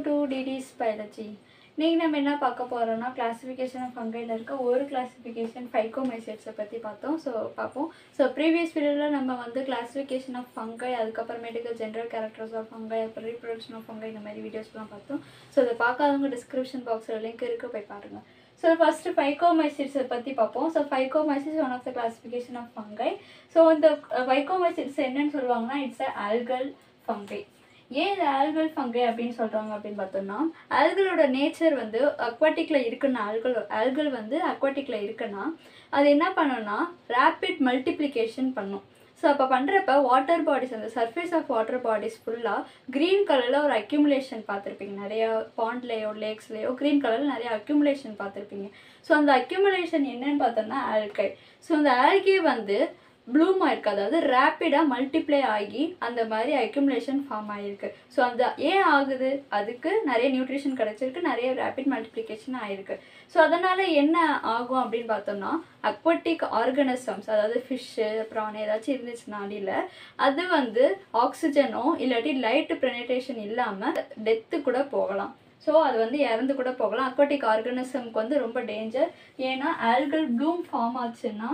to டிடிஸ் biology இன்றைக்கி நம்ம என்ன பார்க்க போகிறோம்னா கிளாசிஃபிகேஷன் ஆஃப் ஃபங்கையில் இருக்க ஒரு கிளாசிஃபிகேஷன் ஃபைக்கோமைசைட்ஸை பற்றி பார்த்தோம் ஸோ பார்ப்போம் ஸோ ப்ரீவியஸ் வீடியோவில் நம்ம வந்து கிளாசிஃபிகேஷன் ஆஃப் ஃபங்கை அதுக்கப்புறமேட்டுக்கு ஜென்ரல் கேரக்டர்ஸ் ஆஃப் ஃபங்கை அப்புறம் ரீப்ரொடக்ஷன் ஆஃப் ஃபங்கை இந்த மாதிரி வீடியோஸ்லாம் பார்த்தோம் ஸோ இதை பார்க்காதவங்க டிஸ்கிரிப்ஷன் பாக்ஸில் லிங்க் இருக்குது போய் பாருங்கள் ஸோ ஃபஸ்ட்டு ஃபைக்கோமைசிட்ஸை பற்றி பார்ப்போம் so phycomycetes one of the classification of fungi so இந்த ஃபைக்கோமைசிட்ஸ் என்னன்னு சொல்லுவாங்கன்னா இட்ஸ் அ ஆல்கல் ஃபங்கை ஏன் இது ஆல்கல் ஃபங்கை அப்படின்னு சொல்கிறாங்க அப்படின்னு பார்த்தோம்னா ஆல்களோட நேச்சர் வந்து அக்வாட்டிக்கில் இருக்குன்னா ஆல்கல் ஆல்கல் வந்து அக்வாட்டிக்கில் இருக்குன்னா அது என்ன பண்ணுன்னா ரேப்பிட் மல்டிப்ளிகேஷன் பண்ணும் ஸோ அப்போ பண்ணுறப்ப வாட்டர் பாடிஸ் அந்த சர்ஃபேஸ் ஆஃப் வாட்டர் பாடிஸ் ஃபுல்லாக க்ரீன் கலரில் ஒரு அக்யூமுலேஷன் பார்த்துருப்பீங்க நிறையா பாண்ட்லேயோ லேக்ஸ்லேயோ க்ரீன் கலரில் நிறைய அக்யூமுலேஷன் பார்த்துருப்பீங்க ஸோ அந்த அக்யூமுலேஷன் என்னன்னு பார்த்தோம்னா ஆல்கை ஸோ அந்த ஆல்கே வந்து ப்ளூம் ஆயிருக்கு அதாவது ரேப்பிடாக மல்டிப்ளை ஆகி அந்த மாதிரி அக்யூமுலேஷன் ஃபார்ம் ஆகிருக்கு ஸோ அந்த ஏன் ஆகுது அதுக்கு நிறைய நியூட்ரிஷன் கிடச்சிருக்கு நிறைய ரேப்பிட் மல்டிப்ளிகேஷன் ஆகிருக்கு ஸோ அதனால் என்ன ஆகும் அப்படின்னு பார்த்தோம்னா அக்வட்டிக் ஆர்கனிசம்ஸ் அதாவது ஃபிஷ்ஷு ப்ரான் ஏதாச்சும் இருந்துச்சுன்னா அடியில் அது வந்து ஆக்சிஜனோ இல்லாட்டி லைட் ப்ரெனடேஷன் இல்லாமல் டெத்து கூட போகலாம் ஸோ அது வந்து இறந்து கூட போகலாம் அக்வாட்டிக் ஆர்கனிசம்க்கு வந்து ரொம்ப டேஞ்சர் ஏன்னா ஆல்கல் ப்ளூம் ஃபார்ம் ஆச்சுன்னா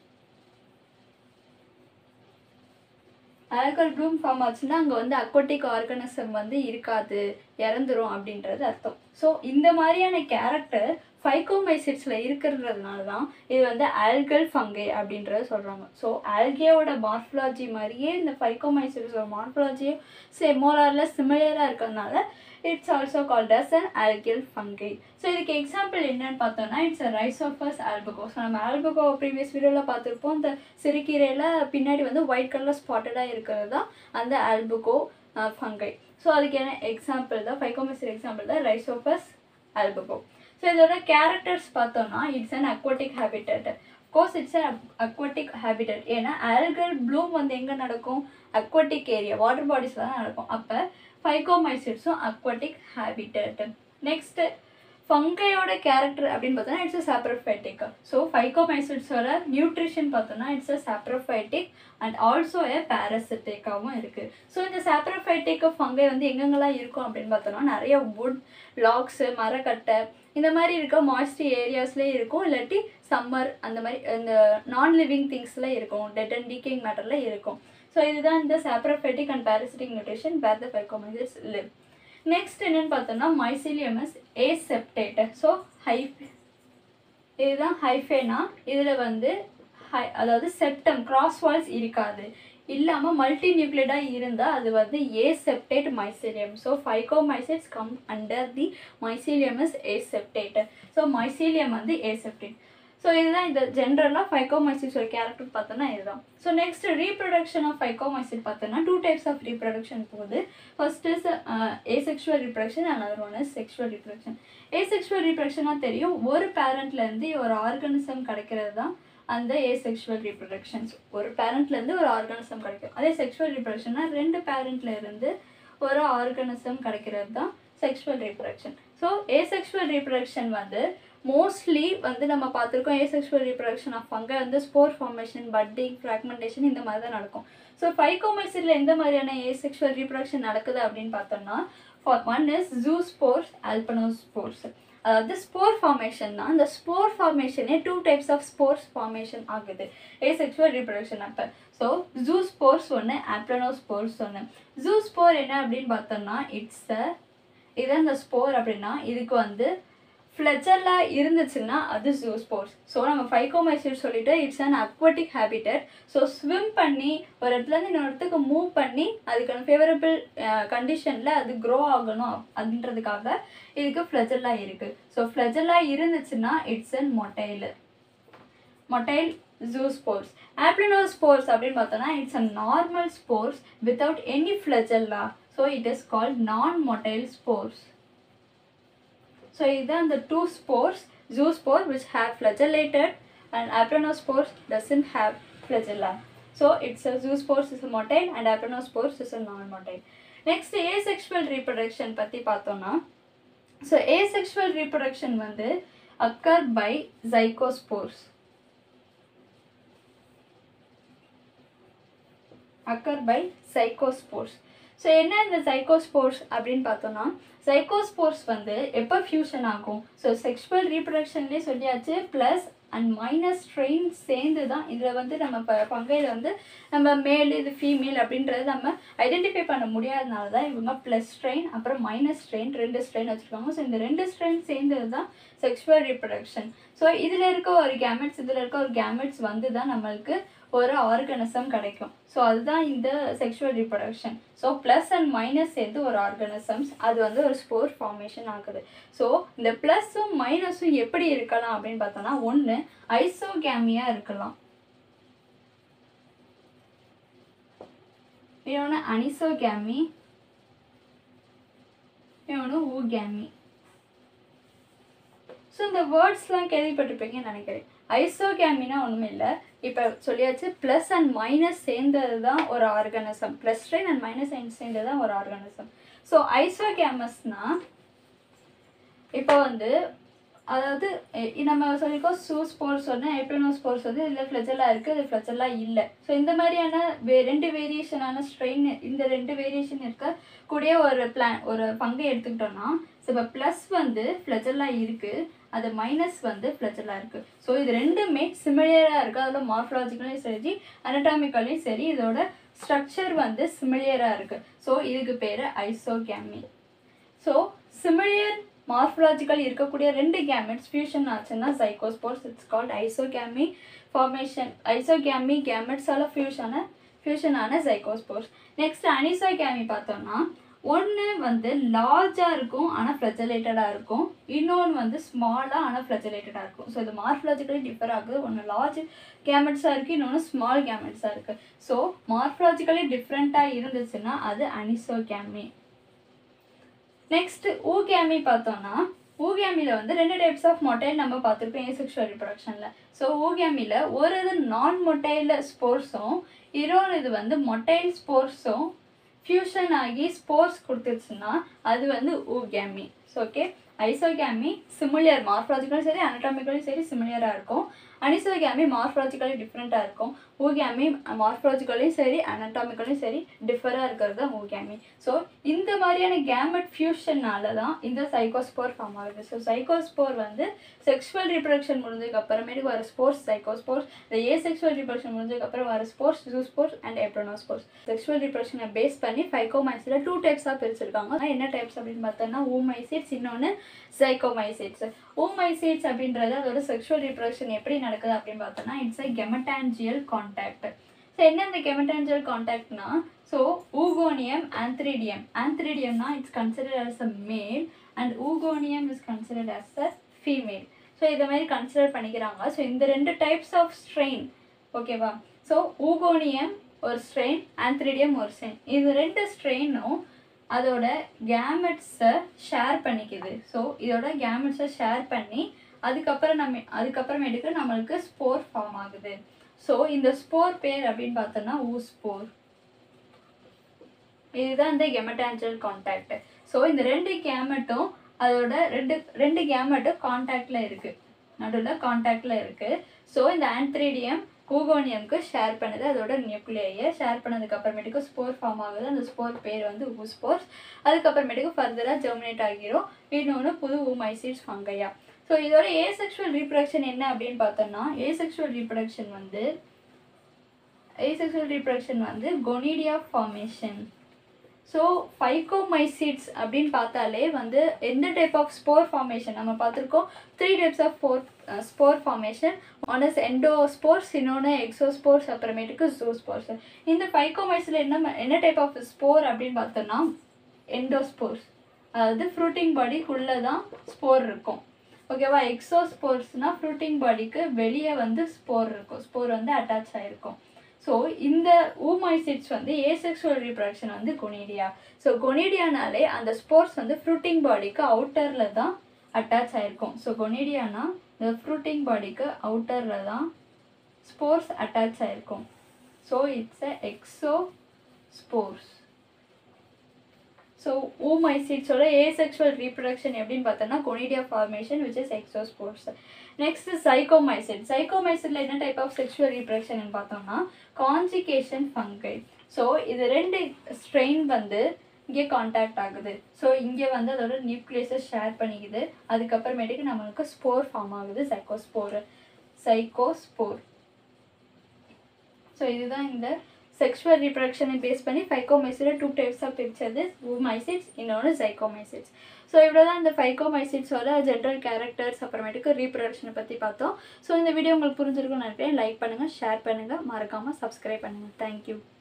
ஆல்கல் ப்ளூம் ஃபார்ம் ஆச்சுன்னா அங்கே வந்து அக்வாட்டிக் ஆர்கனிசம் வந்து இருக்காது இறந்துரும் அப்படின்றது அர்த்தம் ஸோ இந்த மாதிரியான கேரக்டர் ஃபைக்கோமைசிட்ஸில் இருக்கிறதுனால தான் இது வந்து ஆல்கல் ஃபங்கை அப்படின்றத சொல்கிறாங்க ஸோ ஆல்கேவோட மார்ஃபலாஜி மாதிரியே இந்த ஃபைக்கோமைசிட்ஸோட மார்ஃபலாஜியும் சே மோலாரில் சிமிலராக இருக்கிறதுனால it's also called as an algal fungi so இதுக்கு எக்ஸாம்பிள் என்னன்னு பார்த்தோம்னா it's a rice offers Albugo so நம்ம ஆல்பகோ ப்ரீவியஸ் வீடியோவில் பார்த்துருப்போம் இந்த சிறுகீரையில் பின்னாடி வந்து ஒயிட் கலர் ஸ்பாட்டடாக இருக்கிறது தான் அந்த ஆல்பகோ ஃபங்கை ஸோ அதுக்கு என்ன எக்ஸாம்பிள் தான் ஃபைக்கோமிசிர் எக்ஸாம்பிள் தான் ரைஸ் ஆஃபர்ஸ் ஆல்பகோ ஸோ இதோட கேரக்டர்ஸ் பார்த்தோம்னா it's an aquatic habitat course it's an aquatic habitat ஏன்னா ஆல்கல் ப்ளூம் வந்து எங்கே நடக்கும் அக்வாட்டிக் ஏரியா வாட்டர் பாடிஸில் தான் நடக்கும் அப்போ ஃபைக்கோமைசிட்ஸும் அக்வாட்டிக் ஹேபிட்டட் நெக்ஸ்ட் ஃபங்கையோட கேரக்டர் அப்படின்னு பார்த்தோன்னா இட்ஸ் அ சாப்ரோஃபைட்டிக் ஸோ ஃபைக்கோமைசிட்ஸோட நியூட்ரிஷன் பார்த்தோன்னா it's a saprophytic and also a பேரசிட்டிக்காகவும் இருக்குது ஸோ இந்த சாப்ரோஃபைட்டிக் ஃபங்கை வந்து எங்கெங்கெல்லாம் இருக்கும் அப்படின்னு பார்த்தோன்னா நிறைய வுட் லாக்ஸு மரக்கட்டை இந்த மாதிரி இருக்க மாய்ஸ்டி ஏரியாஸ்லேயே இருக்கும் இல்லாட்டி சம்மர் அந்த மாதிரி இந்த நான் லிவிங் திங்ஸில் இருக்கும் டெட் அண்ட் டீக்கிங் மேட்டரில் இருக்கும் ஸோ இதுதான் இந்த saprophytic and parasitic nutrition where the phycomycetes live next என்னன்னு பார்த்தோம்னா மைசிலியமஸ் ஏ செப்டேட் ஸோ ஹை இதுதான் ஹைஃபேனா இதில் வந்து ஹை அதாவது செப்டம் கிராஸ் வால்ஸ் இருக்காது இல்லாமல் மல்டி நியூக்ளியடாக இருந்தால் அது வந்து aseptate mycelium so phycomycetes come under the mycelium is aseptate so mycelium வந்து ஏ செப்டேட் ஸோ இதுதான் இந்த ஜென்ரலாக ஃபைக்கோமைசிட்ஸோட கேரக்டர் பார்த்தோன்னா இதுதான் so next reproduction of phycomycete பார்த்தோன்னா டூ டைப்ஸ் ஆஃப் ரீப்ரொடக்ஷன் போகுது first is asexual reproduction and other one is sexual reproduction asexual ரீப்ரொடக்ஷனாக தெரியும் ஒரு பேரண்ட்லேருந்து ஒரு ஆர்கனிசம் கிடைக்கிறது தான் அந்த ஏசெக்ஷுவல் ரீப்ரொடக்ஷன்ஸ் ஒரு பேரண்ட்லேருந்து ஒரு ஆர்கானிசம் கிடைக்கும் அதே செக்ஷுவல் ரீப்ரொடக்ஷன்னா ரெண்டு பேரண்ட்ல இருந்து ஒரு ஆர்கானிசம் கிடைக்கிறது தான் sexual reproduction so asexual reproduction வந்து மோஸ்ட்லி வந்து நம்ம பார்த்துருக்கோம் ஏசெக்ஷுவல் ரீப்ரொடக்ஷன் ஆஃப் அங்கே வந்து ஸ்போர் ஃபார்மேஷன் பட்டிங் ஃப்ராக்மெண்டேஷன் இந்த மாதிரி தான் நடக்கும் ஸோ ஃபைகோமைசில் எந்த மாதிரியான ஏசெக்ஷுவல் ரீப்ரொடக்ஷன் நடக்குது அப்படின்னு பார்த்தோம்னா one is zoospores aplanospores அதாவது ஸ்போர் ஃபார்மேஷன் தான் அந்த ஸ்போர் ஃபார்மேஷனே two types of spores formation ஆகுது ஏ செக்ஷுவல் ரீப்ரொடக்ஷன் அப்போ ஸோ ஜூ ஸ்போர்ஸ் ஒன்று ஆப்ளனோ ஸ்போர்ஸ் ஒன்று ஜூ ஸ்போர் என்ன அப்படின்னு பார்த்தோம்னா இட்ஸ் அ இதான் இந்த ஸ்போர் அப்படின்னா இதுக்கு வந்து ஃப்ளெஜர்லாம் இருந்துச்சுன்னா அது ஜூ ஸ்போர்ட்ஸ் ஸோ நம்ம ஃபைக்கோமைசிட் சொல்லிட்டு it's an aquatic habitat so swim பண்ணி ஒரு இடத்துலேருந்து இன்னொரு இடத்துக்கு மூவ் பண்ணி அதுக்கான ஃபேவரபிள் கண்டிஷனில் அது க்ரோ ஆகணும் அப்படின்றதுக்காக இதுக்கு ஃப்ளெஜர்லாம் இருக்குது ஸோ ஃப்ளெஜர்லாம் இருந்துச்சுன்னா it's an motile motile zoospores aplanospores அப்படின்னு பார்த்தோன்னா it's a normal spores without any flagella so it is called non motile spores so இதுதான் அந்த two spores zoospore which have flagellated and aplanospores doesn't have flagella so it's a zoospores is a motile and aplanospores is a non motile next asexual reproduction பற்றி பார்த்தோம்னா so asexual reproduction வந்து occur by zygospores occur by zygospores so என்ன இந்த சைக்கோஸ்போர்ஸ் அப்படின்னு பார்த்தோம்னா சைக்கோஸ்போர்ஸ் வந்து எப்போ fusion ஆகும் ஸோ செக்ஷுவல் ரீப்ரடக்ஷன்லேயே சொல்லியாச்சு ப்ளஸ் அண்ட் மைனஸ் ஸ்ட்ரெயின் சேர்ந்து தான் இதில் வந்து நம்ம ப பங்கையில் வந்து நம்ம மேல் இது ஃபீமேல் அப்படின்றது நம்ம ஐடென்டிஃபை பண்ண முடியாதனால தான் இவங்க ப்ளஸ் ஸ்ட்ரெயின் அப்புறம் மைனஸ் ஸ்ட்ரெயின் ரெண்டு ஸ்ட்ரெயின் வச்சுருக்காங்க ஸோ இந்த ரெண்டு ஸ்ட்ரெயின் சேர்ந்தது தான் செக்ஷுவல் ரீப்ரடக்ஷன் ஸோ இதில் இருக்க ஒரு கேமெட்ஸ் இதில் இருக்க ஒரு கேமெட்ஸ் வந்து தான் நம்மளுக்கு ஒரு ஆர்கனிசம் கிடைக்கும் ஸோ அதுதான் இந்த sexual reproduction so plus and minus சேர்ந்து ஒரு ஆர்கனிசம்ஸ் அது வந்து ஒரு ஸ்போர் ஃபார்மேஷன் ஆகுது ஸோ இந்த ப்ளஸ்ஸும் மைனஸும் எப்படி இருக்கலாம் அப்படின்னு பார்த்தோம்னா ஒன்று ஐசோகேமியாக இருக்கலாம் இன்னொன்று அனிசோகேமி இன்னொன்று ஊகேமி ஸோ இந்த வேர்ட்ஸ்லாம் கேள்விப்பட்டிருப்பீங்கன்னு நினைக்கிறேன் ஐசோகேமினா ஒன்றுமே இல்லை இப்போ சொல்லியாச்சு ப்ளஸ் அண்ட் மைனஸ் சேர்ந்தது தான் ஒரு organism plus strain and minus சேர்ந்தது தான் ஒரு ஆர்கனிசம் ஸோ ஐசோகேமஸ்னால் இப்போ வந்து அதாவது எ- நம்ம சொல்லிக்கோம் சூ ஸ்போர்ட்ஸ் ஒன்று எப்ரினோ ஸ்போர்ட்ஸ் வந்து இதில் ஃப்ளெஜெல்லாம் இருக்குது இது ஃப்ளெஜெல்லாம் இல்லை ஸோ இந்த மாதிரியான வே ரெண்டு வேரியேஷனான ஸ்ட்ரெயின் இந்த ரெண்டு வேரியேஷன் இருக்க கூடிய ஒரு பிளான் ஒரு பங்கை எடுத்துக்கிட்டோம்னா ஸோ இப்போ ப்ளஸ் வந்து ஃப்ளெஜெல்லாம் இருக்குது அது மைனஸ் வந்து ஃப்ளெஜெல்லாம் இருக்குது ஸோ இது ரெண்டுமே சிமிலியராக இருக்குது அதில் மார்ஃபலாஜிக்கலையும் சரி அனட்டாமிக்கலையும் சரி இதோட ஸ்ட்ரக்சர் வந்து சிமிலியராக இருக்குது ஸோ இதுக்கு பேர் ஐசோகேமி ஸோ சிமிலியர் மார்ஃபலாஜிக்கல் இருக்கக்கூடிய ரெண்டு கேமெட்ஸ் ஃபியூஷன் ஆச்சுன்னா zygospores it's called isogamy formation isogamy கேமெட்ஸால் ஃபியூஷனான ஃபியூஷனான சைக்கோஸ்போர்ஸ் நெக்ஸ்ட் அனிசோகேமி பார்த்தோம்னா ஒன்று வந்து லார்ஜாக இருக்கும் ஆனால் ஃப்ளஜலேட்டடாக இருக்கும் இன்னொன்று வந்து ஸ்மாலாக ஆனால் ஃப்ளஜலேட்டடாக இருக்கும் ஸோ இது மார்ஃபலாஜிக்கலி டிஃபர் ஆகுது ஒன்று லார்ஜ் கேமெட்ஸாக இருக்குது இன்னொன்று ஸ்மால் கேமெட்ஸாக இருக்குது ஸோ மார்ஃபலாஜிக்கலி டிஃப்ரெண்ட்டாக இருந்துச்சுன்னா அது அனிசோகேமி நெக்ஸ்ட் ஊகேமி பார்த்தோம்னா ஊகேமியில் வந்து ரெண்டு டைப்ஸ் ஆஃப் மொட்டைல் நம்ம பார்த்துருப்போம் ஏசெக்ஷுவல் ரிப்ரொடக்ஷனில் ஸோ ஊகேமியில் ஒரு இது நான் மொட்டைல் ஸ்போர்ஸும் இன்னொரு இது வந்து மொட்டைல் ஸ்போர்ஸும் ஃபியூஷன் ஆகி ஸ்போர்ஸ் கொடுத்துருச்சுன்னா அது வந்து oogamy so okay isogamy similar மார்ஃபாலஜிக்கலும் சரி அனட்டாமிக்கலும் சரி சிமிலியராக இருக்கும் அனிசோகேமி மார்ஃபாலஜிக்கலி டிஃப்ரெண்ட்டாக இருக்கும் ஊகேமி மார்ஃபாலஜிக்கலையும் சரி அனட்டாமிக்கலையும் சரி டிஃபராக இருக்கிறது தான் ஊகேமி ஸோ இந்த மாதிரியான கேமெட் ஃபியூஷனால தான் இந்த சைக்கோஸ்போர் ஃபார்ம் ஆகுது ஸோ சைக்கோஸ்போர் வந்து செக்ஷுவல் ரீப்ரொடக்ஷன் முடிஞ்சதுக்கு அப்புறமேட்டுக்கு வர ஸ்போர்ட்ஸ் சைக்கோஸ்போர்ஸ் இந்த ஏ செக்ஷுவல் ரீப்ரொடக்ஷன் முடிஞ்சதுக்கு அப்புறம் வர spores zoospores and aplanospores sexual ரீப்ரொடக்ஷனை பேஸ் பண்ணி ஃபைக்கோமைசில் டூ டைப்ஸாக பிரிச்சிருக்காங்க ஆனா என்ன டைப்ஸ் அப்படின்னு பார்த்தோம்னா ஊமைசிட்ஸ் இன்னொன்று சைக்கோமைசிட்ஸ் ஊமைசிட்ஸ் அப்படின்றது அதோட செக்ஷுவல் ரீப்ரொடக்ஷன் எப்படி நடக்குது அப்படின்னு பார்த்தோம்னா it's a gametangial contact so என்ன இந்த கெமட்டான்ஜியல் கான்டாக்ட்னா ஸோ ஊகோனியம் ஆந்த்ரிடியம் ஆந்த்ரிடியம்னா it's considered as a male and oogonium is considered as a female so இதை மாதிரி கன்சிடர் பண்ணிக்கிறாங்க ஸோ இந்த ரெண்டு டைப்ஸ் ஆஃப் ஸ்ட்ரெயின் ஓகேவா ஸோ ஊகோனியம் ஒரு ஸ்ட்ரெயின் ஆந்த்ரிடியம் ஒரு ஸ்ட்ரெயின் இது ரெண்டு ஸ்ட்ரெயினும் அதோட கேமெட்ஸை ஷேர் பண்ணிக்குது ஸோ இதோட கேமெட்ஸை ஷேர் பண்ணி அதுக்கப்புறம் நம்ம அதுக்கப்புறமேட்டுக்கு நம்மளுக்கு ஸ்போர் ஃபார்ம் ஆகுது ஸோ இந்த ஸ்போர் பேர் அப்படின்னு பார்த்தோம்னா ஊ ஸ்போர் இதுதான் இந்த கெமட்டான்ஜல் கான்டாக்ட் ஸோ இந்த ரெண்டு கேமெட்டும் அதோட ரெண்டு ரெண்டு கேமெட்டும் கான்டாக்டில் இருக்குது நடுவில் கான்டாக்டில் இருக்குது ஸோ இந்த ஆந்த்ரீடியம் கூகோனியம்க்கு ஷேர் பண்ணுது அதோட நியூக்ளியை ஷேர் பண்ணதுக்கு அப்புறமேட்டுக்கு ஸ்போர் ஃபார்ம் ஆகுது அந்த ஸ்போர் பேர் வந்து ஊ ஸ்போர்ஸ் அதுக்கப்புறமேட்டுக்கு ஃபர்தராக ஜெர்மினேட் ஆகிரும் இன்னொன்று புது ஊமைசிட்ஸ் ஃபங்கையா ஸோ இதோட ஏசெக்ஷுவல் ரீப்ரொடக்ஷன் என்ன அப்படின்னு பார்த்தோம்னா ஏசெக்ஷுவல் ரீப்ரொடக்ஷன் வந்து ஏசெக்ஷுவல் ரீப்ரொடக்ஷன் வந்து கொனிடியா ஃபார்மேஷன் ஸோ ஃபைக்கோமைசிட்ஸ் அப்படின்னு பார்த்தாலே வந்து எந்த டைப் ஆஃப் ஸ்போர் ஃபார்மேஷன் நம்ம பார்த்துருக்கோம் three types of four spore formation one is endospores இன்னொன்று எக்ஸோஸ்போர்ஸ் அப்புறமேட்டுக்கு ஜூஸ்போர்ஸ் இந்த ஃபைக்கோமைஸில் என்ன என்ன டைப் ஆஃப் ஸ்போர் அப்படின்னு பார்த்தோம்னா எண்டோஸ்போர்ஸ் அதாவது ஃப்ரூட்டிங் பாடிக்குள்ளே தான் ஸ்போர் இருக்கும் ஓகேவா எக்ஸோஸ்போர்ஸ்னால் ஃப்ரூட்டிங் பாடிக்கு வெளியே வந்து ஸ்போர் இருக்கும் ஸ்போர் வந்து அட்டாச் ஆகிருக்கும் ஸோ இந்த ஊமைசிட்ஸ் வந்து ஏசெக்சுவல் ரீப்ரொடக்ஷன் வந்து கொனிடியா ஸோ கொனிடியானாலே அந்த ஸ்போர்ஸ் வந்து ஃப்ரூட்டிங் பாடிக்கு அவுட்டரில் தான் அட்டாச் ஆகிருக்கும் ஸோ கொனிடியானா இந்த ஃப்ரூட்டிங் பாடிக்கு அவுட்டரில் தான் ஸ்போர்ஸ் அட்டாச் ஆகிருக்கும் so it's a exospores so ஊமைசிட்ஸோட ஏசெக்சுவல் ரீப்ரொடக்ஷன் எப்படின்னு பார்த்தோம்னா conidia formation which is exospores next zygomycete சைக்கோமைசிட்ல என்ன டைப் ஆஃப் செக்ஷுவல் ரீப்ரொடக்ஷன் பார்த்தோம்னா கான்ஜிகேஷன் ஃபங்கை ஸோ இது ரெண்டு ஸ்ட்ரெயின் வந்து இங்கே காண்டாக்ட் ஆகுது ஸோ இங்கே வந்து அதோட நியூக்ளியஸை ஷேர் பண்ணிக்குது அதுக்கப்புறமேட்டுக்கு நம்மளுக்கு ஸ்போர் ஃபார்ம் ஆகுது சைக்கோஸ்போர் சைக்கோஸ்போர் ஸோ இதுதான் இந்த செக்ஷுவல் ரீப்ரொடக்ஷனை பேஸ் பண்ணி ஃபைக்கோமைசிட டூ டைப்ஸாக பிரித்தது ஊமைசிட்ஸ் இன்னொன்று சைக்கோமைசிட்ஸ் ஸோ இவ்வளோ தான் இந்த ஃபைக்கோமைசிட்ஸோட ஜென்ரல் கேரக்டர்ஸ் அப்புறமேட்டுக்கு ரீப்ரொடக்ஷனை பற்றி பார்த்தோம் ஸோ இந்த வீடியோ உங்களுக்கு புரிஞ்சிருக்கும்னு நினைக்கிறேன் லைக் பண்ணுங்கள் ஷேர் பண்ணுங்கள் மறக்காமல் சப்ஸ்கிரைப் பண்ணுங்கள் தேங்க்யூ